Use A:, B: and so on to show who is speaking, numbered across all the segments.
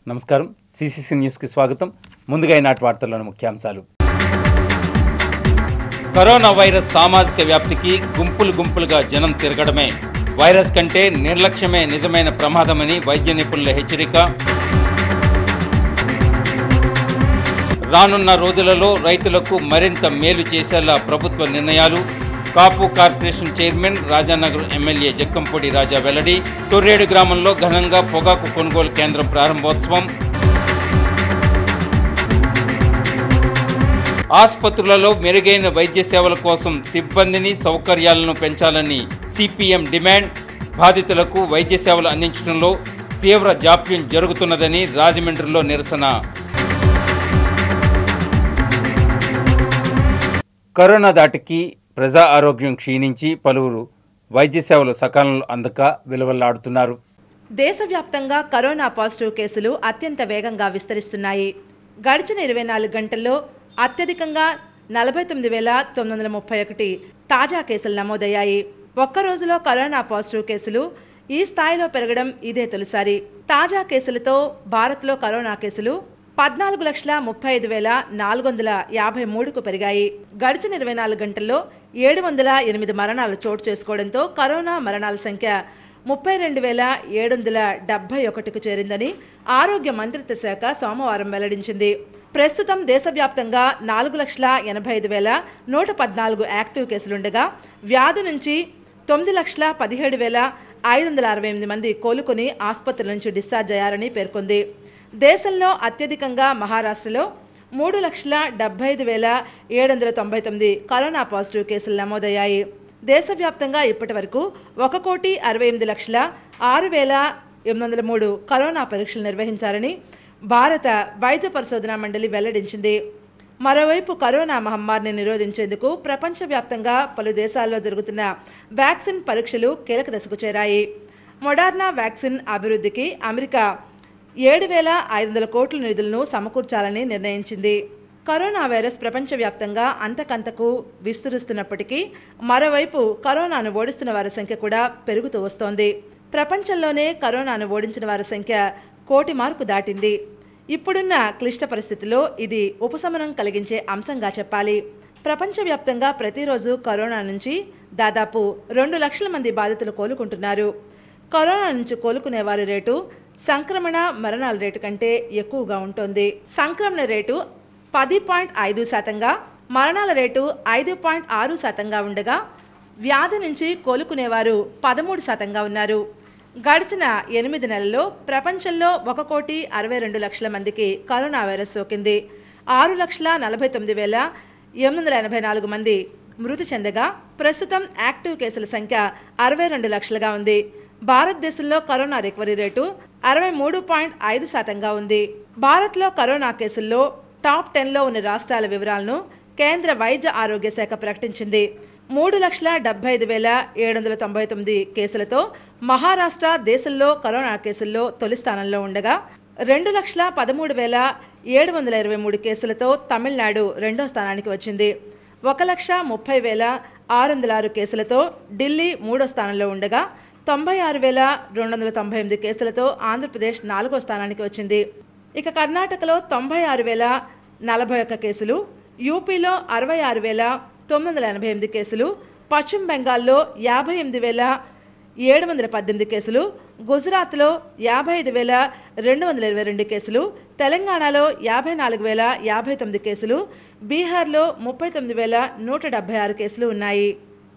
A: నమస్కారం సిసిసి న్యూస్కి స్వాగతం ముందుగా ఈనాటి వార్తల్లోని ముఖ్యాంశాలు కరోనా వైరస్ సామాజిక వ్యాప్తికి గుంపులు గుంపులుగా జనం తిరగడమే వైరస్ కంటే నిర్లక్ష్యమే నిజమైన ప్రమాదమని వైద్య నిపుణుల హెచ్చరిక రానున్న రోజులలో రైతులకు మరింత మేలు చేసేలా ప్రభుత్వ నిర్ణయాలు Kapu corporation chairman Rajanagar MLA Jakkampudi Raja వెల్లడి తొర్రేడు గ్రామంలో ఘనంగా పొగాకు కొనుగోలు కేంద్రం ప్రారంభోత్సవం ఆసుపత్రులలో మెరుగైన వైద్య సేవల కోసం సిబ్బందిని సౌకర్యాలను పెంచాలని సిపిఎం డిమాండ్ బాధితులకు వైద్య సేవలు అందించడంలో తీవ్ర జాప్యం జరుగుతున్నదని రాజమండ్రిలో నిరసన కరోనా దాటికి ప్రజా ఆరోగ్యం క్షీణించి పలువురు వైద్య సేవలు సకాలంలో అందక విలువలాడుతున్నారు
B: దేశవ్యాప్తంగా కరోనా పాజిటివ్ కేసులు అత్యంత వేగంగా విస్తరిస్తున్నాయి గడిచిన ఇరవై నాలుగు గంటల్లో అత్యధికంగా నలభై తొమ్మిది వేల తొమ్మిది వందల ముప్పై ఒకటి తాజా కేసులు నమోదయ్యాయి ఒక్క రోజులో కరోనా పాజిటివ్ కేసులు ఈ స్థాయిలో పెరగడం ఇదే తొలిసారి తాజా కేసులతో భారత్లో కరోనా కేసులు పద్నాలుగు లక్షల ముప్పై ఐదు వేల నాలుగు వందల యాభై మూడుకు పెరిగాయి గడిచిన ఇరవై నాలుగు గంటల్లో ఏడు వందల ఎనిమిది మరణాలు చోటు చేసుకోవడంతో కరోనా మరణాల సంఖ్య ముప్పై రెండు వేల ఏడు వందల డెబ్బై ఒకటికి చేరిందని ఆరోగ్య మంత్రిత్వ శాఖ సోమవారం వెల్లడించింది ప్రస్తుతం దేశవ్యాప్తంగా నాలుగు లక్షల ఎనభై ఐదు వేల నూట పద్నాలుగు యాక్టివ్ కేసులుండగా వ్యాధి నుంచి తొమ్మిది లక్షల పదిహేడు వేల ఐదు వందల అరవై ఎనిమిది మంది కోలుకొని ఆసుపత్రుల నుంచి డిశ్చార్జ్ అయ్యారని పేర్కొంది దేశంలో అత్యధికంగా మహారాష్ట్రలో మూడు లక్షల డెబ్బై ఐదు వేల ఏడు వందల తొంభై తొమ్మిది కరోనా పాజిటివ్ కేసులు నమోదయ్యాయి దేశవ్యాప్తంగా ఇప్పటి వరకు ఒక కోటి అరవై ఎనిమిది లక్షల ఆరు వేల ఎనిమిది వందల మూడు కరోనా పరీక్షలు నిర్వహించారని భారత వైద్య పరిశోధనా మండలి వెల్లడించింది మరోవైపు కరోనా మహమ్మారిని నిరోధించేందుకు ప్రపంచవ్యాప్తంగా పలు దేశాల్లో జరుగుతున్న వ్యాక్సిన్ పరీక్షలు కీలక దశకు చేరాయి మొడార్నా వ్యాక్సిన్ అభివృద్ధికి అమెరికా ఏడు వేల ఐదు వందల కోట్ల నిధులను సమకూర్చాలని నిర్ణయించింది కరోనా వైరస్ ప్రపంచవ్యాప్తంగా అంతకంతకు విస్తరిస్తున్నప్పటికీ మరోవైపు కరోనాను ఓడిస్తున్న వారి సంఖ్య కూడా పెరుగుతూ వస్తోంది ప్రపంచంలోనే కరోనాను ఓడించిన వారి సంఖ్య కోటి మార్కు దాటింది ఇప్పుడున్న క్లిష్ట పరిస్థితిలో ఇది ఉపశమనం కలిగించే అంశంగా చెప్పాలి ప్రపంచవ్యాప్తంగా ప్రతిరోజు కరోనా నుంచి దాదాపు రెండు లక్షల మంది బాధితులు కోలుకుంటున్నారు కరోనా నుంచి కోలుకునే వారి రేటు సంక్రమణ మరణాల రేటు కంటే ఎక్కువగా ఉంటుంది సంక్రమణ రేటు పది పాయింట్ ఐదు శాతంగా మరణాల రేటు ఐదు పాయింట్ ఆరు శాతంగా ఉండగా వ్యాధి నుంచి కోలుకునేవారు పదమూడు శాతంగా ఉన్నారు గడిచిన ఎనిమిది నెలల్లో ప్రపంచంలో ఒక కోటి అరవై రెండు లక్షల మందికి కరోనా వైరస్ సోకింది ఆరు లక్షల నలభై తొమ్మిది వేల ఎనిమిది వందల ఎనభై నాలుగు మంది మృతి చెందగా ప్రస్తుతం యాక్టివ్ కేసుల సంఖ్య అరవై రెండు లక్షలుగా ఉంది భారతదేశంలో కరోనా రికవరీ రేటు అరవై మూడు పాయింట్ ఐదు శాతంగా ఉంది భారత్లో కరోనా కేసుల్లో టాప్ టెన్లో ఉన్న రాష్ట్రాల వివరాలను కేంద్ర వైద్య ఆరోగ్య శాఖ ప్రకటించింది మూడు లక్షల డెబ్బై ఐదు వేల ఏడు వందల తొంభై తొమ్మిది కేసులతో మహారాష్ట్ర దేశంలో కరోనా కేసుల్లో తొలి స్థానంలో ఉండగా రెండు లక్షల పదమూడు వేల ఏడు వందల ఇరవై మూడు కేసులతో తమిళనాడు రెండో స్థానానికి వచ్చింది ఒక లక్ష ముప్పై వేల ఆరు వందల ఆరు కేసులతో ఢిల్లీ మూడో స్థానంలో ఉండగా తొంభై ఆరు వేల రెండు వందల తొంభై ఎనిమిది కేసులతో ఆంధ్రప్రదేశ్ నాలుగో స్థానానికి వచ్చింది ఇక కర్ణాటకలో తొంభై ఆరు వేల నలభై ఒక్క కేసులు యూపీలో అరవై ఆరు వేల తొమ్మిది వందల ఎనభై ఎనిమిది కేసులు పశ్చిమ బెంగాల్లో యాభై ఎనిమిది వేల ఏడు వందల పద్దెనిమిది కేసులు గుజరాత్లో యాభై ఐదు వేల రెండు వందల ఇరవై రెండు కేసులు తెలంగాణలో యాభై నాలుగు వేల యాభై తొమ్మిది కేసులు బీహార్లో ముప్పై తొమ్మిది వేల నూట డెబ్బై ఆరు కేసులు ఉన్నాయి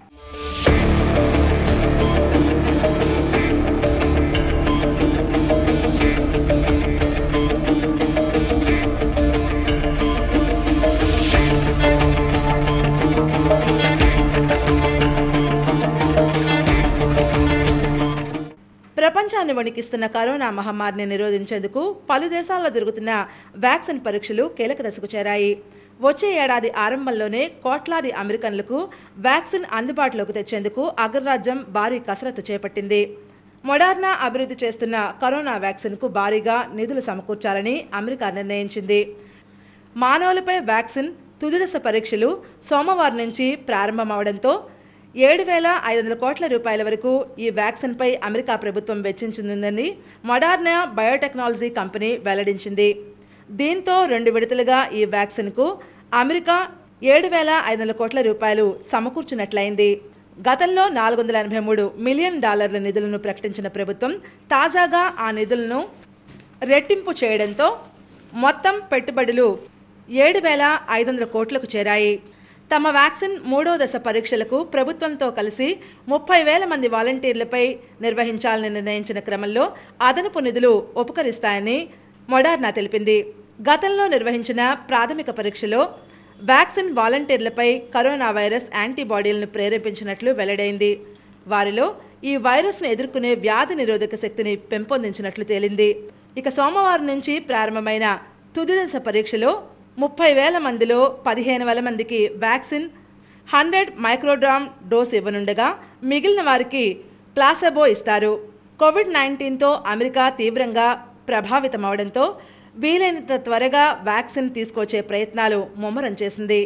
B: ప్రపంచాన్ని వణికిస్తున్న కరోనా మహమ్మారిని నిరోధించేందుకు పలు దేశాల్లో జరుగుతున్న వ్యాక్సిన్ పరీక్షలు కీలక దశకు చేరాయి వచ్చే ఏడాది ఆరంభంలోనే కోట్లాది అమెరికన్లకు వ్యాక్సిన్ అందుబాటులోకి తెచ్చేందుకు అగ్రరాజ్యం భారీ కసరత్తు చేపట్టింది మొడార్నా అభివృద్ధి చేస్తున్న కరోనా వ్యాక్సిన్కు భారీగా నిధులు సమకూర్చాలని అమెరికా నిర్ణయించింది మానవులపై వ్యాక్సిన్ తుది దశ పరీక్షలు సోమవారం నుంచి ప్రారంభమవడంతో ఏడు వేల ఐదు వందల కోట్ల రూపాయల వరకు ఈ వ్యాక్సిన్పై అమెరికా ప్రభుత్వం వెచ్చించిందని మొడార్నా బయోటెక్నాలజీ కంపెనీ వెల్లడించింది దీంతో రెండు విడతలుగా ఈ వ్యాక్సిన్కు అమెరికా ఏడు వేల ఐదు వందల కోట్ల రూపాయలు సమకూర్చున్నట్లయింది గతంలో నాలుగు వందల ఎనభై మూడు మిలియన్ డాలర్ల నిధులను ప్రకటించిన ప్రభుత్వం తాజాగా ఆ నిధులను రెట్టింపు చేయడంతో మొత్తం పెట్టుబడులు ఏడు వేల ఐదు వందల కోట్లకు చేరాయి తమ వ్యాక్సిన్ మూడో దశ పరీక్షలకు ప్రభుత్వంతో కలిసి ముప్పై వేల మంది వాలంటీర్లపై నిర్వహించాలని నిర్ణయించిన క్రమంలో అదనపు నిధులు ఉపకరిస్తాయని మొడార్నా తెలిపింది గతంలో నిర్వహించిన ప్రాథమిక పరీక్షలో వ్యాక్సిన్ వాలంటీర్లపై కరోనా వైరస్ యాంటీబాడీలను ప్రేరేపించినట్లు వెల్లడైంది వారిలో ఈ వైరస్ను ఎదుర్కొనే వ్యాధి నిరోధక శక్తిని పెంపొందించినట్లు తేలింది ఇక సోమవారం నుంచి ప్రారంభమైన తుది దశ పరీక్షలో ముప్పై వేల మందిలో పదిహేను వేల మందికి వ్యాక్సిన్ హండ్రెడ్ మైక్రోడ్రామ్ డోస్ ఇవ్వనుండగా మిగిలిన వారికి ప్లాసెబో ఇస్తారు కోవిడ్ నైన్టీన్తో అమెరికా తీవ్రంగా ప్రభావితమవడంతో వీలైనంత త్వరగా వ్యాక్సిన్ తీసుకొచ్చే ప్రయత్నాలు ముమ్మరం చేసింది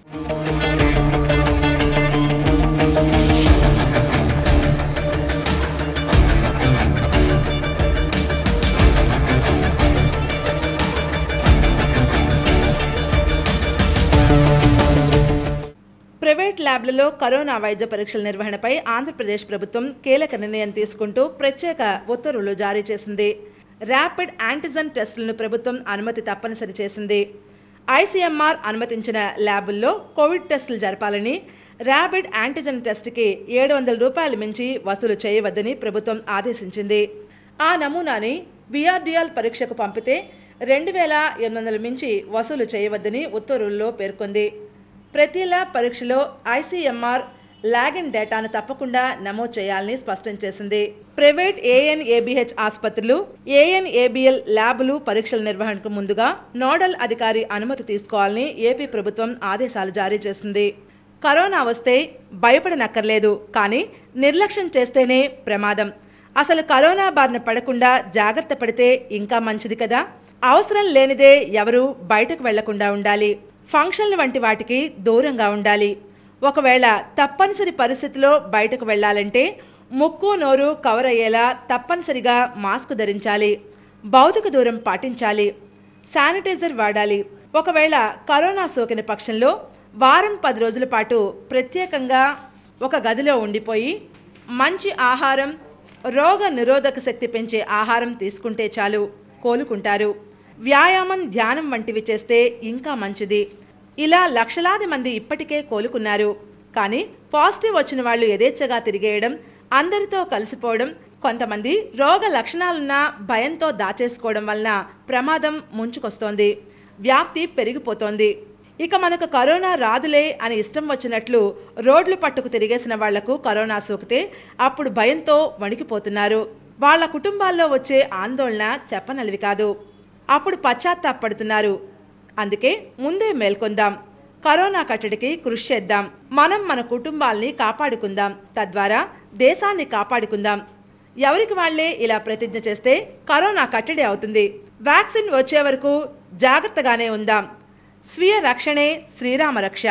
B: ప్రైవేట్ ల్యాబ్లలో కరోనా వైద్య పరీక్షల నిర్వహణపై ఆంధ్రప్రదేశ్ ప్రభుత్వం కీలక నిర్ణయం తీసుకుంటూ ప్రత్యేక ఉత్తర్వులు జారీ చేసింది ర్యాపిడ్ యాంటిజెన్ టెస్టులను ప్రభుత్వం అనుమతి తప్పనిసరి చేసింది ఐసీఎంఆర్ అనుమతించిన ల్యాబుల్లో కోవిడ్ టెస్టులు జరపాలని ర్యాపిడ్ యాంటిజెన్ టెస్ట్కి ఏడు వందల రూపాయలు మించి వసూలు చేయవద్దని ప్రభుత్వం ఆదేశించింది ఆ నమూనాని బీఆర్డీఎల్ పరీక్షకు పంపితే రెండు వేల ఎనిమిది వందల మించి వసూలు చేయవద్దని ఉత్తర్వుల్లో పేర్కొంది ప్రతి ల్యాబ్ పరీక్షలో ఐసీఎంఆర్ లాగిన్ డేటాను తప్పకుండా నమోదు చేయాలని స్పష్టం చేసింది ప్రైవేట్ ఏఎన్ఏబిహెచ్ ఆసుపత్రులు ఏఎన్ఏబిఎల్ ల్యాబులు పరీక్షల నిర్వహణకు ముందుగా నోడల్ అధికారి అనుమతి తీసుకోవాలని ఏపీ ప్రభుత్వం ఆదేశాలు జారీ చేసింది కరోనా వస్తే భయపడనక్కర్లేదు కానీ నిర్లక్ష్యం చేస్తేనే ప్రమాదం అసలు కరోనా బారిన పడకుండా జాగ్రత్త పడితే ఇంకా మంచిది కదా అవసరం లేనిదే ఎవరూ బయటకు వెళ్లకుండా ఉండాలి ఫంక్షన్లు వంటి వాటికి దూరంగా ఉండాలి ఒకవేళ తప్పనిసరి పరిస్థితిలో బయటకు వెళ్ళాలంటే ముక్కు నోరు కవర్ అయ్యేలా తప్పనిసరిగా మాస్క్ ధరించాలి భౌతిక దూరం పాటించాలి శానిటైజర్ వాడాలి ఒకవేళ కరోనా సోకిన పక్షంలో వారం పది రోజుల పాటు ప్రత్యేకంగా ఒక గదిలో ఉండిపోయి మంచి ఆహారం రోగ నిరోధక శక్తి పెంచే ఆహారం తీసుకుంటే చాలు కోలుకుంటారు వ్యాయామం ధ్యానం వంటివి చేస్తే ఇంకా మంచిది ఇలా లక్షలాది మంది ఇప్పటికే కోలుకున్నారు కానీ పాజిటివ్ వచ్చిన వాళ్ళు యథేచ్ఛగా తిరిగేయడం అందరితో కలిసిపోవడం కొంతమంది రోగ లక్షణాలున్న భయంతో దాచేసుకోవడం వలన ప్రమాదం ముంచుకొస్తోంది వ్యాప్తి పెరిగిపోతోంది ఇక మనకు కరోనా రాదులే అని ఇష్టం వచ్చినట్లు రోడ్లు పట్టుకు తిరిగేసిన వాళ్లకు కరోనా సోకితే అప్పుడు భయంతో వణికిపోతున్నారు వాళ్ళ కుటుంబాల్లో వచ్చే ఆందోళన చెప్పనలివి కాదు అప్పుడు పశ్చాత్తాపడుతున్నారు అందుకే ముందే మేల్కొందాం కరోనా కట్టడికి కృషి చేద్దాం మనం మన కుటుంబాల్ని కాపాడుకుందాం తద్వారా దేశాన్ని కాపాడుకుందాం ఎవరికి వాళ్లే ఇలా ప్రతిజ్ఞ చేస్తే కరోనా కట్టడి అవుతుంది వ్యాక్సిన్ వచ్చే వరకు జాగ్రత్తగానే ఉందాం స్వీయ రక్షణే శ్రీరామ రక్ష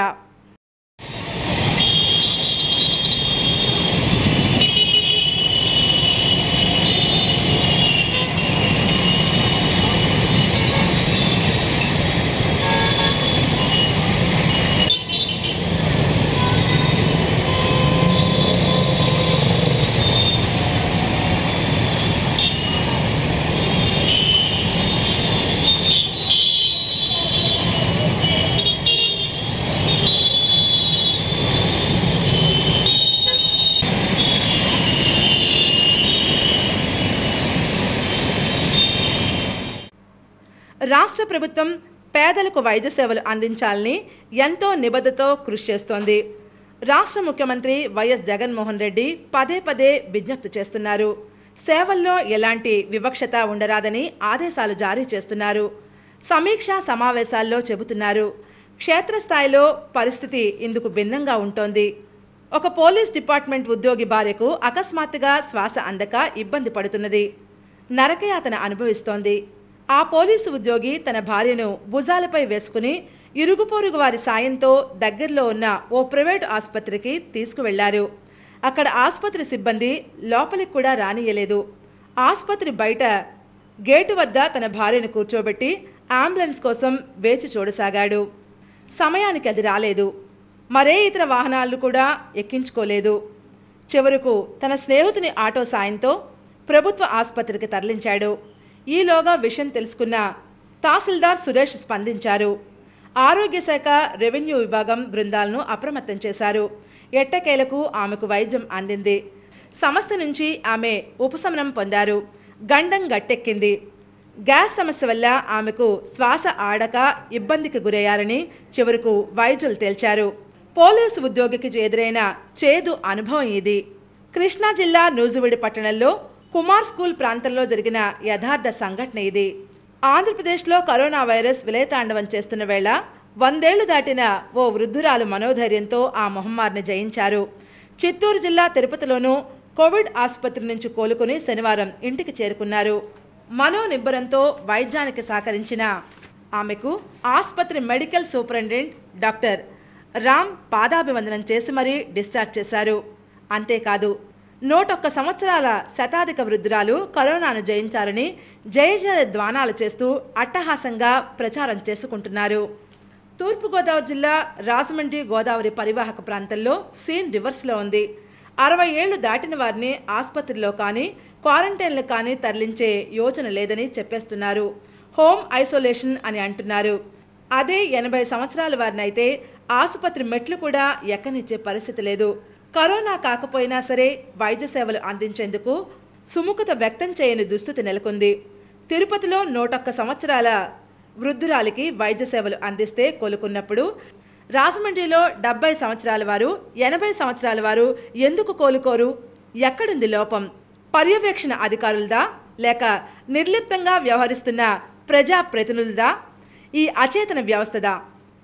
B: రాష్ట్ర ప్రభుత్వం పేదలకు వైద్య సేవలు అందించాలని ఎంతో నిబద్ధతో కృషి చేస్తోంది రాష్ట్ర ముఖ్యమంత్రి వైఎస్ జగన్మోహన్ రెడ్డి పదే పదే విజ్ఞప్తి చేస్తున్నారు సేవల్లో ఎలాంటి వివక్షత ఉండరాదని ఆదేశాలు జారీ చేస్తున్నారు సమీక్షా సమావేశాల్లో చెబుతున్నారు క్షేత్రస్థాయిలో పరిస్థితి ఇందుకు భిన్నంగా ఉంటోంది ఒక పోలీస్ డిపార్ట్మెంట్ ఉద్యోగి భార్యకు అకస్మాత్తుగా శ్వాస అందక ఇబ్బంది పడుతున్నది నరకయాతన అనుభవిస్తోంది ఆ పోలీసు ఉద్యోగి తన భార్యను భుజాలపై వేసుకుని ఇరుగు పొరుగు వారి సాయంతో దగ్గరలో ఉన్న ఓ ప్రైవేటు ఆసుపత్రికి తీసుకువెళ్లారు అక్కడ ఆసుపత్రి సిబ్బంది లోపలికి కూడా రానియలేదు ఆసుపత్రి బయట గేటు వద్ద తన భార్యను కూర్చోబెట్టి అంబులెన్స్ కోసం వేచి చూడసాగాడు సమయానికి అది రాలేదు మరే ఇతర వాహనాలు కూడా ఎక్కించుకోలేదు చివరకు తన స్నేహితుని ఆటో సాయంతో ప్రభుత్వ ఆసుపత్రికి తరలించాడు ఈలోగా విషయం తెలుసుకున్న తహసీల్దార్ సురేష్ స్పందించారు ఆరోగ్య శాఖ రెవెన్యూ విభాగం బృందాలను అప్రమత్తం చేశారు ఎట్టకేలకు ఆమెకు వైద్యం అందింది సమస్య నుంచి ఆమె ఉపశమనం పొందారు గండం గట్టెక్కింది గ్యాస్ సమస్య వల్ల ఆమెకు శ్వాస ఆడక ఇబ్బందికి గురయ్యారని చివరకు వైద్యులు తేల్చారు పోలీసు ఉద్యోగికి ఎదురైన చేదు అనుభవం ఇది కృష్ణా జిల్లా నూజువిడి పట్టణంలో కుమార్ స్కూల్ ప్రాంతంలో జరిగిన యథార్థ సంఘటన ఇది ఆంధ్రప్రదేశ్లో కరోనా వైరస్ విలయతాండవం చేస్తున్న వేళ వందేళ్లు దాటిన ఓ వృద్ధురాలు మనోధైర్యంతో ఆ మహమ్మారిని జయించారు చిత్తూరు జిల్లా తిరుపతిలోనూ కోవిడ్ ఆసుపత్రి నుంచి కోలుకుని శనివారం ఇంటికి చేరుకున్నారు మనోనిబ్బరంతో వైద్యానికి సహకరించిన ఆమెకు ఆసుపత్రి మెడికల్ సూపరింటెండెంట్ డాక్టర్ రామ్ పాదాభివందనం చేసి మరీ డిశ్చార్జ్ చేశారు అంతేకాదు నూటొక్క సంవత్సరాల శతాధిక వృద్ధురాలు కరోనాను జయించారని జయ జయ ద్వానాలు చేస్తూ అట్టహాసంగా ప్రచారం చేసుకుంటున్నారు తూర్పుగోదావరి జిల్లా రాజమండ్రి గోదావరి పరివాహక ప్రాంతంలో సీన్ రివర్స్లో ఉంది అరవై ఏళ్లు దాటిన వారిని ఆసుపత్రిలో కానీ క్వారంటైన్లు కానీ తరలించే యోచన లేదని చెప్పేస్తున్నారు హోమ్ ఐసోలేషన్ అని అంటున్నారు అదే ఎనభై సంవత్సరాల వారినైతే ఆసుపత్రి మెట్లు కూడా ఎక్కనిచ్చే పరిస్థితి లేదు కరోనా కాకపోయినా సరే వైద్య సేవలు అందించేందుకు సుముఖత వ్యక్తం చేయని దుస్థితి నెలకొంది తిరుపతిలో నూటొక్క సంవత్సరాల వృద్ధురాలికి వైద్య సేవలు అందిస్తే కోలుకున్నప్పుడు రాజమండ్రిలో డెబ్బై సంవత్సరాల వారు ఎనభై సంవత్సరాల వారు ఎందుకు కోలుకోరు ఎక్కడుంది లోపం పర్యవేక్షణ అధికారులదా లేక నిర్లిప్తంగా వ్యవహరిస్తున్న ప్రజాప్రతినిధులదా ఈ అచేతన వ్యవస్థదా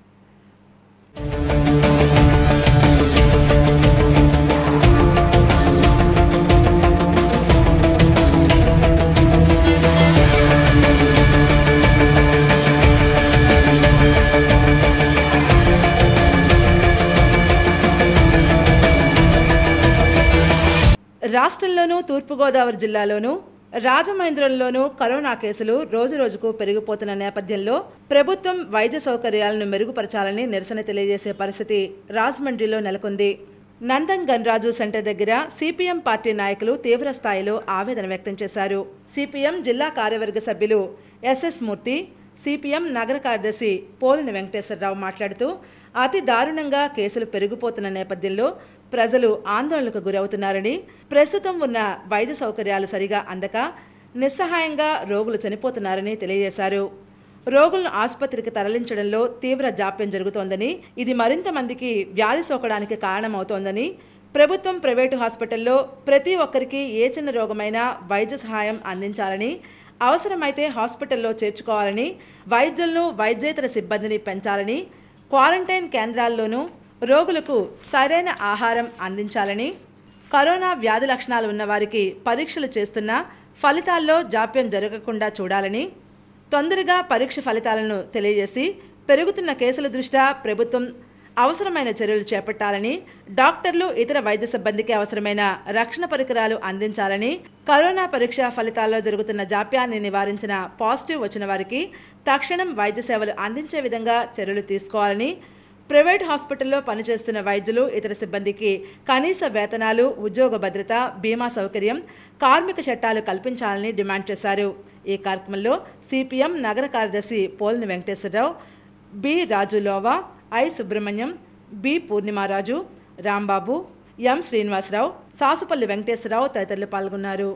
B: రాష్ట్రంలోనూ తూర్పుగోదావరి జిల్లాలోనూ రాజమహేంద్రంలోనూ కరోనా కేసులు రోజురోజుకు పెరిగిపోతున్న నేపథ్యంలో ప్రభుత్వం వైద్య సౌకర్యాలను మెరుగుపరచాలని నిరసన తెలియజేసే పరిస్థితి రాజమండ్రిలో నెలకొంది నందన్ గన్రాజు సెంటర్ దగ్గర సిపిఎం పార్టీ నాయకులు తీవ్ర స్థాయిలో ఆవేదన వ్యక్తం చేశారు సిపిఎం జిల్లా కార్యవర్గ సభ్యులు ఎస్ఎస్ మూర్తి సిపిఎం నగర కార్యదర్శి పోలిన వెంకటేశ్వరరావు మాట్లాడుతూ అతి దారుణంగా కేసులు పెరిగిపోతున్న నేపథ్యంలో ప్రజలు ఆందోళనకు గురవుతున్నారని ప్రస్తుతం ఉన్న వైద్య సౌకర్యాలు సరిగా అందక నిస్సహాయంగా రోగులు చనిపోతున్నారని తెలియజేశారు రోగులను ఆసుపత్రికి తరలించడంలో తీవ్ర జాప్యం జరుగుతోందని ఇది మరింత మందికి వ్యాధి సోకడానికి కారణమవుతోందని ప్రభుత్వం ప్రైవేటు హాస్పిటల్లో ప్రతి ఒక్కరికి ఏ చిన్న రోగమైనా వైద్య సహాయం అందించాలని అవసరమైతే హాస్పిటల్లో చేర్చుకోవాలని వైద్యులను వైద్యేతర సిబ్బందిని పెంచాలని క్వారంటైన్ కేంద్రాల్లోనూ రోగులకు సరైన ఆహారం అందించాలని కరోనా వ్యాధి లక్షణాలు ఉన్న వారికి పరీక్షలు చేస్తున్న ఫలితాల్లో జాప్యం జరగకుండా చూడాలని తొందరగా పరీక్ష ఫలితాలను తెలియజేసి పెరుగుతున్న కేసుల దృష్ట్యా ప్రభుత్వం అవసరమైన చర్యలు చేపట్టాలని డాక్టర్లు ఇతర వైద్య సిబ్బందికి అవసరమైన రక్షణ పరికరాలు అందించాలని కరోనా పరీక్ష ఫలితాల్లో జరుగుతున్న జాప్యాన్ని నివారించిన పాజిటివ్ వచ్చిన వారికి తక్షణం వైద్య సేవలు అందించే విధంగా చర్యలు తీసుకోవాలని ప్రైవేట్ హాస్పిటల్లో పనిచేస్తున్న వైద్యులు ఇతర సిబ్బందికి కనీస వేతనాలు ఉద్యోగ భద్రత బీమా సౌకర్యం కార్మిక చట్టాలు కల్పించాలని డిమాండ్ చేశారు ఈ కార్యక్రమంలో సిపిఎం నగర కార్యదర్శి Polini Venkateswararao B Raju Lova I Subrahmanyam B Purnimaraju Rambabu M Srinivasarao Sasupalli Venkateswararao తదితరులు పాల్గొన్నారు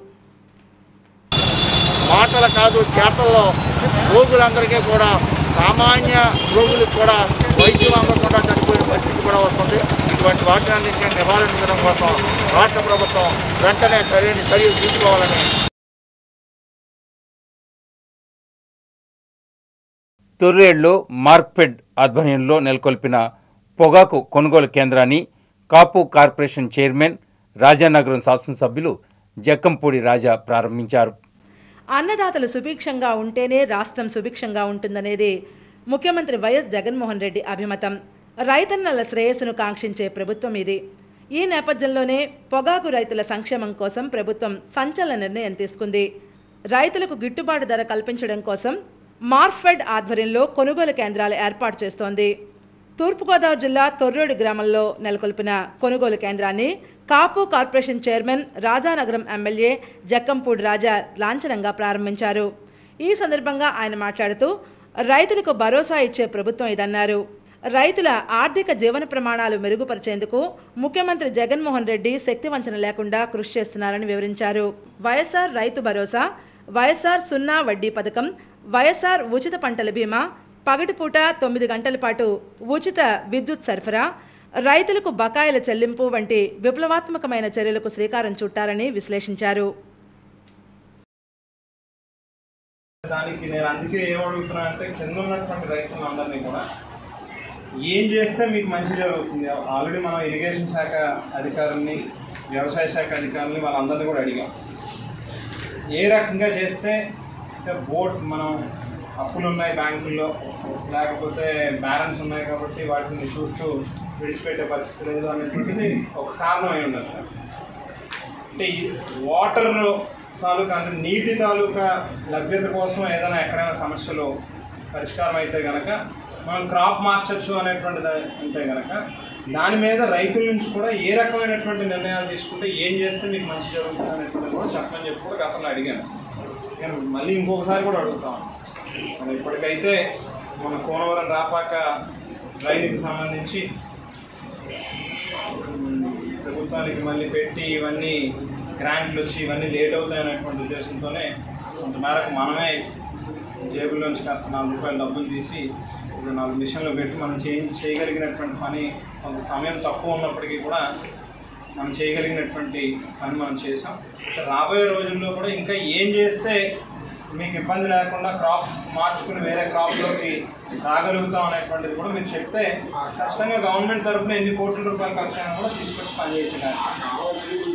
C: మాటలు కాదు చేతల్లో రోగులందరికీ కూడా సామాన్య రోగులకు కూడా వైద్యం అందకుండా చనిపోయే పరిస్థితి కూడా వస్తుంది ఇటువంటి వాటిని అన్నింటినీ నివారించడం కోసం రాష్ట్ర ప్రభుత్వం వెంటనే సరైన చర్యలు తీసుకోవాలని
A: తొర్రేడులో మార్క్ఫెడ్ ఆధ్వర్యంలో నెలకొల్పిన పొగాకు కొనుగోలు కేంద్రాన్ని కాపు కార్పొరేషన్ చైర్మన్ రాజానగరం శాసనసభ్యులు జక్కంపూడి రాజా ప్రారంభించారు
B: అన్నదాతలు సుభిక్షంగా ఉంటేనే రాష్ట్రం సుభిక్షంగా ఉంటుందనేది ముఖ్యమంత్రి వైఎస్ జగన్మోహన్ రెడ్డి అభిమతం రైతన్నల శ్రేయస్సును కాంక్షించే ప్రభుత్వం ఇది ఈ నేపథ్యంలోనే పొగాకు రైతుల సంక్షేమం కోసం ప్రభుత్వం సంచలన నిర్ణయం తీసుకుంది రైతులకు గిట్టుబాటు ధర కల్పించడం కోసం మార్ఫెడ్ ఆధ్వర్యంలో కొనుగోలు కేంద్రాలు ఏర్పాటు చేస్తోంది తూర్పుగోదావరి జిల్లా తొర్రోడు గ్రామంలో నెలకొల్పిన కొనుగోలు కేంద్రాన్ని Kapu corporation chairman Rajanagaram MLA Jakkampudi Raja లాంఛనంగా ప్రారంభించారు ఈ సందర్భంగా ఆయన మాట్లాడుతూ రైతులకు భరోసా ఇచ్చే ప్రభుత్వం ఇదన్నారు రైతుల ఆర్థిక జీవన ప్రమాణాలు మెరుగుపరిచేందుకు ముఖ్యమంత్రి జగన్మోహన్ రెడ్డి శక్తివంచన లేకుండా కృషి చేస్తున్నారని వివరించారు వైఎస్ఆర్ రైతు భరోసా వైఎస్ఆర్ సున్నా వడ్డీ పథకం వైఎస్ఆర్ ఉచిత పంటల బీమా పగటిపూట తొమ్మిది గంటల పాటు ఉచిత విద్యుత్ సరఫరా రైతులకు బకాయిల చెల్లింపు వంటి విప్లవాత్మకమైన చర్యలకు శ్రీకారం చుట్టారని విశ్లేషించారు
D: దానికి నేను అందుకే ఏమడుగుతున్నా అంటే కింద ఉన్నటువంటి రైతులందరినీ కూడా ఏం చేస్తే మీకు మంచి జరుగుతుంది ఆల్రెడీ మనం ఇరిగేషన్ శాఖ అధికారుల్ని వ్యవసాయ శాఖ అధికారుల్ని వాళ్ళందరినీ కూడా అడిగాం ఏ రకంగా చేస్తే అంటే బోట్ మనం అప్పులు ఉన్నాయి బ్యాంకుల్లో లేకపోతే బ్యాలెన్స్ ఉన్నాయి కాబట్టి వాటిని చూస్తూ విడిచిపెట్టే పరిస్థితి లేదు అనేటువంటిది ఒక కారణం అయి ఉండదు సార్ అంటే ఈ వాటర్ తాలూకా అంటే నీటి తాలూకా లభ్యత కోసం ఏదైనా ఎక్కడైనా సమస్యలు పరిష్కారం అయితే కనుక మనం క్రాప్ మార్చచ్చు అనేటువంటిది ఉంటే కనుక దాని మీద రైతుల నుంచి కూడా ఏ రకమైనటువంటి నిర్ణయాలు తీసుకుంటే ఏం చేస్తే మీకు మంచి జరుగుతుంది అనేటువంటిది కూడా చెప్పమని చెప్పి కూడా గతంలో అడిగాను నేను మళ్ళీ ఇంకొకసారి కూడా అడుగుతాం మనం ఇప్పటికైతే మన కోనవరం రాపాక రైలుకి సంబంధించి ఉమ్, ప్రభుత్వానికి మళ్ళీ పెట్టి ఇవన్నీ గ్రాంట్లు వచ్చి ఇవన్నీ లేట్ అవుతాయి అనేటువంటి ఉద్దేశంతోనే కొంత మేరకు మనమే జేబుల్లోంచి కాస్త నాలుగు రూపాయలు డబ్బులు తీసి ఇప్పుడు నాలుగు మిషన్లో పెట్టి మనం చేయ చేయగలిగినటువంటి పని కొంత సమయం తక్కువ ఉన్నప్పటికీ కూడా మనం చేయగలిగినటువంటి పని మనం చేసాం రాబోయే రోజుల్లో కూడా ఇంకా ఏం చేస్తే మీకు ఇబ్బంది లేకుండా క్రాప్ మార్చుకుని వేరే క్రాప్లోకి రాగలుగుతాం అనేటువంటిది కూడా మీరు చెప్తే ఖచ్చితంగా గవర్నమెంట్ తరఫున ఎన్ని కోట్ల రూపాయల ఖర్చు అయినా కూడా తీసుకొచ్చి పనిచేయచ్చు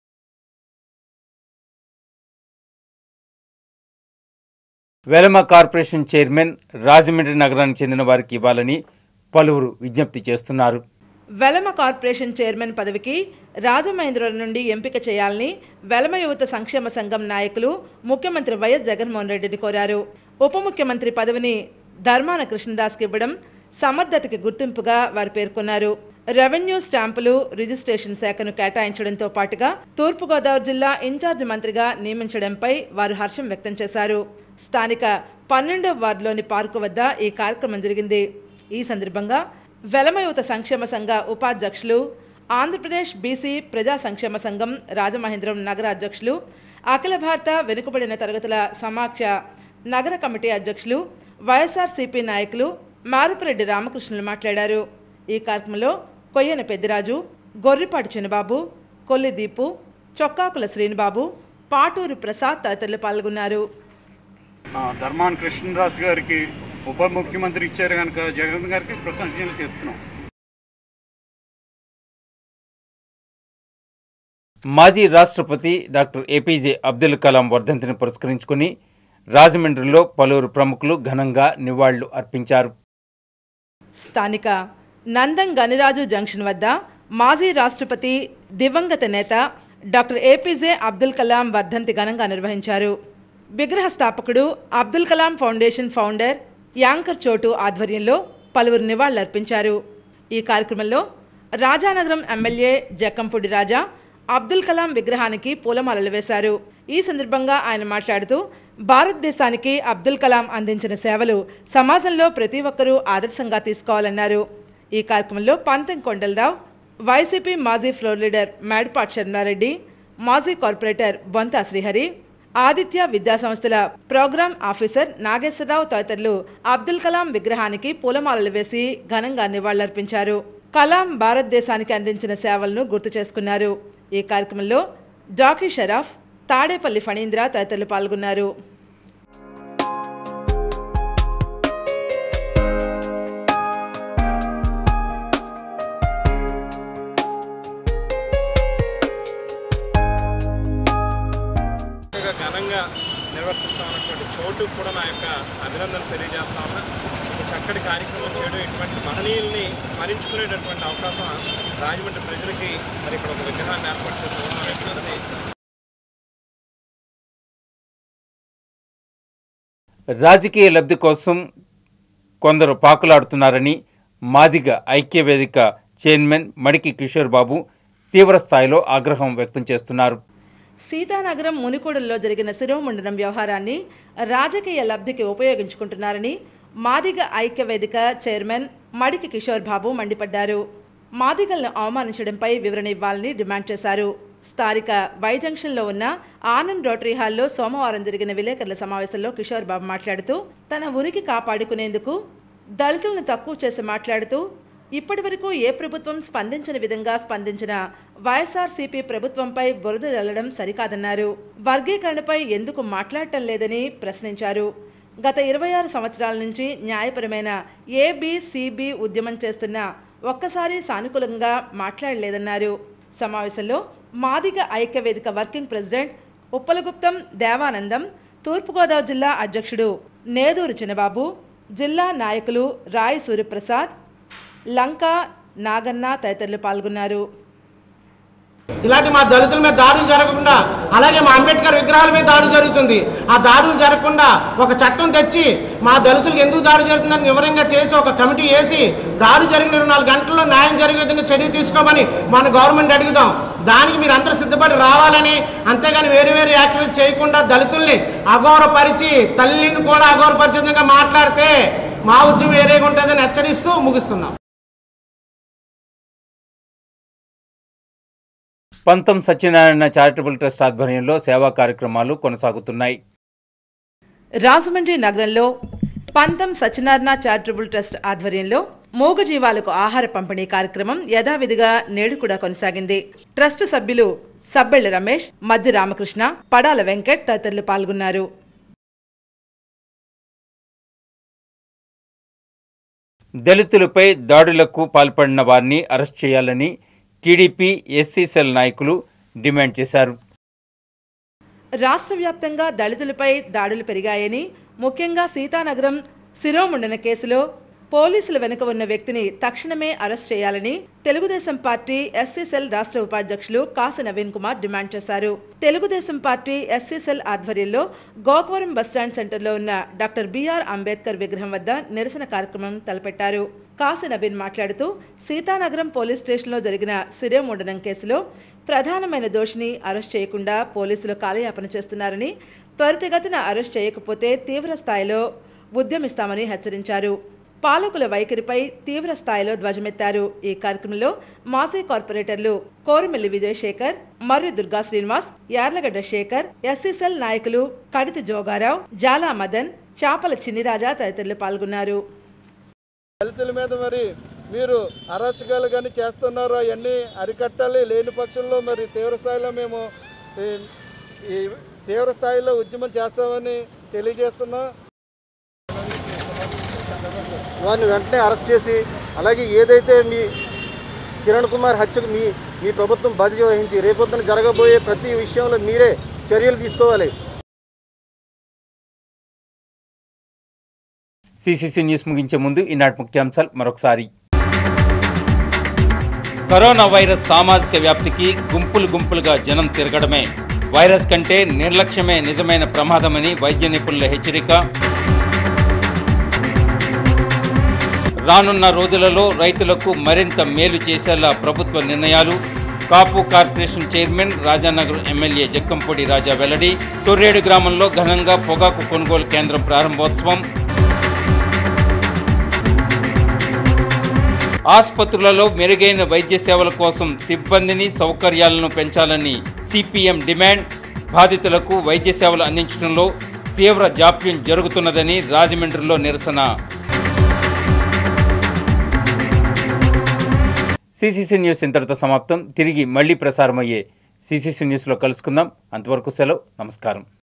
A: వెలమ కార్పొరేషన్ చైర్మన్ రాజమండ్రి నగరానికి చెందిన వారికి ఇవ్వాలని పలువురు విజ్ఞప్తి చేస్తున్నారు
B: వెలమ కార్పొరేషన్ చైర్మన్ పదవికి రాజమహేంద్రవరం నుండి ఎంపిక చేయాలని వెలమ యువత సంక్షేమ సంఘం నాయకులు ముఖ్యమంత్రి వైఎస్ జగన్మోహన్ రెడ్డిని కోరారు ఉప ముఖ్యమంత్రి పదవిని ధర్మాన కృష్ణదాస్కి ఇవ్వడం సమర్థతకి గుర్తింపుగా వారు పేర్కొన్నారు రెవెన్యూ స్టాంపులు రిజిస్ట్రేషన్ శాఖను కేటాయించడంతో పాటుగా తూర్పుగోదావరి జిల్లా ఇన్ఛార్జ్ మంత్రిగా నియమించడంపై వారు హర్షం వ్యక్తం చేశారు స్థానిక పన్నెండవ వార్డులోని పార్కు వద్ద ఈ కార్యక్రమం జరిగింది ఈ సందర్భంగా వెలమ యువత సంక్షేమ సంఘ ఉపాధ్యక్షులు ఆంధ్రప్రదేశ్ బీసీ ప్రజా సంక్షేమ సంఘం రాజమహేంద్రం నగర అధ్యక్షులు అఖిల భారత వెనుకబడిన తరగతుల సమాఖ్య నగర కమిటీ అధ్యక్షులు వైఎస్ఆర్సీపీ నాయకులు మారుపురెడ్డి రామకృష్ణులు మాట్లాడారు ఈ కార్యక్రమంలో కొయ్యన పెద్దిరాజు గొర్రిపాటి చిన్నబాబు కొల్లి దీపు చొక్కాకుల శ్రీనిబాబు పాటూరు ప్రసాద్ తదితరులు పాల్గొన్నారు
E: ఆ, ధర్మాన్ కృష్ణదాస్ గారికి ఉప ముఖ్యమంత్రి ఇచ్చారు కనుక జగన్ గారికి కృతజ్ఞతలు చెప్తున్నాం
A: మాజీ రాష్ట్రపతి డాక్టర్ ఏపీజే అబ్దుల్ కలాం వర్ధంతిని పురస్కరించుకుని రాజమండ్రిలో పలువురు ప్రముఖులు ఘనంగా నివాళులు అర్పించారు
B: స్థానిక నందం గనిరాజు జంక్షన్ వద్ద మాజీ రాష్ట్రపతి దివంగత నేత డాక్టర్ ఏపీజే అబ్దుల్ కలాం వర్ధంతి ఘనంగా నిర్వహించారు విగ్రహ స్థాపకుడు Abdul Kalam foundation founder anchor Chotu ఆధ్వర్యంలో పలువురు నివాళులర్పించారు ఈ కార్యక్రమంలో రాజానగరం ఎమ్మెల్యే జక్కంపూడి రాజా అబ్దుల్ కలాం విగ్రహానికి పూలమాలలు వేశారు ఈ సందర్భంగా ఆయన మాట్లాడుతూ భారతదేశానికి అబ్దుల్ కలాం అందించిన సేవలు సమాజంలో ప్రతి ఒక్కరూ ఆదర్శంగా తీసుకోవాలన్నారు ఈ కార్యక్రమంలో పంతం కొండలరావు వైసీపీ మాజీ ఫ్లోర్ లీడర్ మేడపాటి శర్మారెడ్డి మాజీ కార్పొరేటర్ బొంతా శ్రీహరి ఆదిత్య విద్యా సంస్థల ప్రోగ్రాం ఆఫీసర్ నాగేశ్వరరావు తదితరులు అబ్దుల్ కలాం విగ్రహానికి పూలమాలలు వేసి ఘనంగా నివాళులర్పించారు కలాం భారతదేశానికి అందించిన సేవలను గుర్తు చేసుకున్నారు ఈ కార్యక్రమంలో జాకీ షరాఫ్ తాడేపల్లి ఫణీంద్ర తదితరులు పాల్గొన్నారు
D: చక్కగా ఘనంగా నిర్వర్తిస్తామన్నటువంటి చోటు
F: అందరికి కూడా నా యొక్క అభినందనలు తెలియజేస్తా ఉన్నా ఒక చక్కటి కార్యక్రమం చేయడం ఇటువంటి మహనీయుల్ని స్మరించుకునేటటువంటి అవకాశం రాజమండ్రి ప్రజలకి మరి ఇక్కడ ఒక విగ్రహాన్ని ఏర్పాటు చేసే అవసరం ఏంటన్నది
A: రాజకీయ లబ్ధి కోసం కొందరు పాకులాడుతున్నారని మాదిగ ఐక్యవేదిక చైర్మన్ మడికి కిషోర్ బాబు తీవ్ర స్థాయిలో ఆగ్రహం వ్యక్తం చేస్తున్నారు
B: సీతానగరం మునికూడల్లో జరిగిన శిరోముండనం వ్యవహారాన్ని రాజకీయ లబ్ధికి ఉపయోగించుకుంటున్నారని మాదిగ ఐక్యవేదిక చైర్మన్ మడికి కిషోర్ బాబు మండిపడ్డారు మాదిగలను అవమానించడంపై వివరణ ఇవ్వాలని డిమాండ్ చేశారు స్థానిక వై జంక్షన్లో ఉన్న ఆనంద్ రోటరీ హాల్లో సోమవారం జరిగిన విలేకరుల సమావేశంలో కిషోర్ బాబు మాట్లాడుతూ తన ఉనికి కాపాడుకునేందుకు దళితులను తక్కువ చేసి మాట్లాడుతూ ఇప్పటివరకు ఏ ప్రభుత్వం స్పందించని విధంగా స్పందించిన వైఎస్ఆర్సీపీ ప్రభుత్వంపై బురద జల్లడం సరికాదన్నారు వర్గీకరణపై ఎందుకు మాట్లాడటం లేదని ప్రశ్నించారు గత ఇరవై ఆరు సంవత్సరాల నుంచి న్యాయపరమైన ఏబిసిబి ఉద్యమం చేస్తున్న ఒక్కసారి సానుకూలంగా మాట్లాడలేదన్నారు సమావేశంలో మాదిగ ఐక్యవేదిక వర్కింగ్ ప్రెసిడెంట్ ఉప్పలగుప్తం దేవానందం తూర్పుగోదావరి జిల్లా అధ్యక్షుడు నేదూరు చిన్నబాబు జిల్లా నాయకులు రాయ్ సూర్యప్రసాద్ లంక నాగన్న తదితరులు పాల్గొన్నారు
G: ఇలాంటి మా దళితుల మీద దాడులు జరగకుండా అలాగే మా అంబేద్కర్ విగ్రహాల మీద దాడి జరుగుతుంది ఆ దాడులు జరగకుండా ఒక చట్టం తెచ్చి మా దళితులకు ఎందుకు దాడి జరుగుతుందని వివరంగా చేసి ఒక కమిటీ వేసి దాడి జరిగిన ఇరవై నాలుగు గంటల్లో న్యాయం జరిగే విధంగా చర్య తీసుకోమని మన గవర్నమెంట్ అడుగుదాం దానికి మీరు అందరూ సిద్ధపడి రావాలని అంతేగాని వేరే వేరే యాక్టివిటీ చేయకుండా దళితుల్ని అగౌరవపరిచి తల్లిని కూడా అగౌరవపరిచే విధంగా మాట్లాడితే మా ఉద్యమం వేరేగా ఉంటుందని హెచ్చరిస్తూ ముగిస్తున్నాం
A: పంతం సత్యనారాయణ చారిటబుల్ ట్రస్ట్ ఆధ్వర్యంలో సేవా కార్యక్రమాలు కొనసాగుతున్నాయి
B: రాజమండ్రి నగరంలో పంతం సత్యనారాయణ చారిటబుల్ ట్రస్ట్ ఆధ్వర్యంలో మూగజీవాలకు ఆహార పంపిణీ కార్యక్రమం యథావిధిగా నేడు కూడా కొనసాగింది ట్రస్ట్ సభ్యులు సబ్బెళ్ల రమేష్ మధ్య రామకృష్ణ పడాల వెంకట్ తదితరులు పాల్గొన్నారు
A: దళితులపై దాడులకు పాల్పడిన వారిని అరెస్ట్ చేయాలని టీడీపీ ఎస్సీ సెల్ నాయకులు డిమాండ్ చేశారు
B: రాష్ట్ర వ్యాప్తంగా దళితులపై దాడులు పెరిగాయని ముఖ్యంగా సీతానగరం శిరోముండన కేసులో పోలీసుల వెనుక ఉన్న వ్యక్తిని తక్షణమే అరెస్ట్ చేయాలని తెలుగుదేశం పార్టీ ఎస్సీసెల్ రాష్ట్ర ఉపాధ్యక్షులు కాసు నవీన్ కుమార్ డిమాండ్ చేశారు తెలుగుదేశం పార్టీ ఎస్సీసెల్ ఆధ్వర్యంలో గోకవరం బస్టాండ్ సెంటర్లో ఉన్న డాక్టర్ బిఆర్ అంబేద్కర్ విగ్రహం వద్ద నిరసన కార్యక్రమం తలపెట్టారు కాసు నవీన్ మాట్లాడుతూ సీతానగరం పోలీస్ స్టేషన్లో జరిగిన శిరోముండనం కేసులో ప్రధానమైన దోషిని అరెస్ట్ చేయకుండా పోలీసులు కాలయాపన చేస్తున్నారని త్వరితగతిన అరెస్ట్ చేయకపోతే తీవ్ర స్థాయిలో ఉద్యమిస్తామని హెచ్చరించారు పాలకుల వైఖరిపై తీవ్ర స్థాయిలో ధ్వజమెత్తారు ఈ కార్యక్రమంలో మాజీ కార్పొరేటర్లు కోరుమిల్లి విజయశేఖర్ మర్రి దుర్గా శ్రీనివాస్ యార్లగడ్డ శేఖర్ ఎస్సీసెల్ నాయకులు కడితి జోగారావు జాలా మదన్ చాపల చిన్నిరాజా తదితరులు పాల్గొన్నారు
H: దళితుల మీద మరి మీరు అరాచకాలు కానీ చేస్తున్నారు అవన్నీ అరికట్టాలి లేని పక్షంలో మరి తీవ్ర స్థాయిలో మేము ఈ- ఈ తీవ్ర స్థాయిలో ఉద్యమం చేస్తామని తెలియజేస్తున్నాం
I: వారిని వెంటనే అరెస్ట్ చేసి అలాగే ఏదైతే మీ కిరణ్ కుమార్ హత్యకు మీ మీ ప్రభుత్వం బాధ్యత వహించి రేపొద్దున జరగబోయే ప్రతి విషయంలో మీరే చర్యలు తీసుకోవాలి
A: సిసిసి న్యూస్ ముగించే ముందు ఈనాటి ముఖ్యాంశాలు మరొకసారి కరోనా వైరస్ సామాజిక వ్యాప్తికి గుంపులు గుంపులుగా జనం తిరగడమే వైరస్ కంటే నిర్లక్ష్యమే నిజమైన ప్రమాదమని వైద్య నిపుణుల హెచ్చరిక రానున్న రోజులలో రైతులకు మరింత మేలు చేసేలా ప్రభుత్వ నిర్ణయాలు Kapu corporation chairman Rajanagar MLA Jakkampudi Raja వెల్లడి తొర్రేడు గ్రామంలో ఘనంగా పొగాకు కొనుగోలు కేంద్రం ప్రారంభోత్సవం ఆసుపత్రులలో మెరుగైన వైద్య సేవల కోసం సిబ్బందిని సౌకర్యాలను పెంచాలని సిపిఎం డిమాండ్ బాధితులకు వైద్య సేవలు అందించడంలో తీవ్ర జాప్యం జరుగుతున్నదని రాజమండ్రిలో నిరసన సిసిసి న్యూస్ ఇంతటితో సమాప్తం తిరిగి మళ్ళీ ప్రసారమయ్యే సిసిసి న్యూస్లో కలుసుకుందాం అంతవరకు సెలవు నమస్కారం